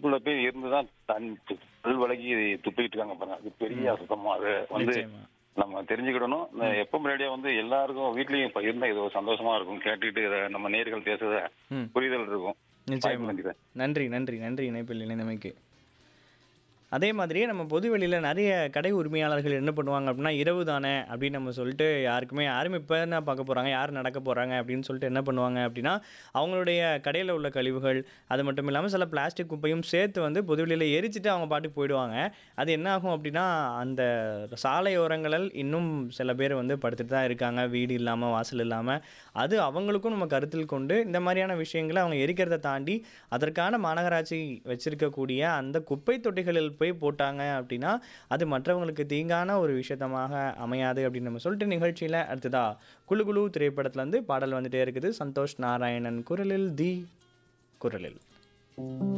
வீட்டுக்குள்ள போய் இருந்துதான் தன் பல் வழங்கி துப்பிக்கிட்டு இருக்காங்க பாருங்க அது பெரிய அசுத்தமா அது வந்து நிச்சயமா நம்ம தெரிஞ்சுக்கிடணும் இந்த எப்ப முன்னாடியே வந்து எல்லாருக்கும் வீட்லயும் இப்ப இருந்தா இது ஒரு சந்தோஷமா இருக்கும் கேட்டுட்டு இதை நம்ம நேர்கள் பேசுறத ம் புரிதல் இருக்கும் நிச்சயமா நினைக்கிறேன் நன்றி நன்றி நன்றி இணைப்பில் இணைந்தமைக்கு அதே மாதிரியே நம்ம பொது வெளியில் நிறைய கடை உரிமையாளர்கள் என்ன பண்ணுவாங்க அப்படின்னா இரவு தானே அப்படின்னு நம்ம சொல்லிட்டு யாருக்குமே யாரும் இப்போ என்ன பார்க்க போகிறாங்க யார் நடக்க போகிறாங்க அப்படின்னு சொல்லிட்டு என்ன பண்ணுவாங்க அப்படின்னா அவங்களுடைய கடையில் உள்ள கழிவுகள் அது மட்டும் இல்லாமல் சில பிளாஸ்டிக் குப்பையும் சேர்த்து வந்து பொது வெளியில் எரிச்சிட்டு அவங்க பாட்டுக்கு போயிடுவாங்க அது என்ன ஆகும் அப்படின்னா அந்த சாலையோரங்களில் இன்னும் சில பேர் வந்து படுத்துட்டு தான் இருக்காங்க வீடு இல்லாமல் வாசல் இல்லாமல் அது அவங்களுக்கும் நம்ம கருத்தில் கொண்டு இந்த மாதிரியான விஷயங்களை அவங்க எரிக்கிறதை தாண்டி அதற்கான மாநகராட்சி வச்சிருக்கக்கூடிய அந்த குப்பை தொட்டிகளில் போய் போட்டாங்க அப்படின்னா அது மற்றவங்களுக்கு தீங்கான ஒரு விஷயத்தமாக அமையாது அப்படின்னு நம்ம சொல்லிட்டு நிகழ்ச்சியில் அடுத்ததா குழு குழு திரைப்படத்துலேருந்து பாடல் வந்துட்டே இருக்குது சந்தோஷ் நாராயணன் குரலில் தி குரலில்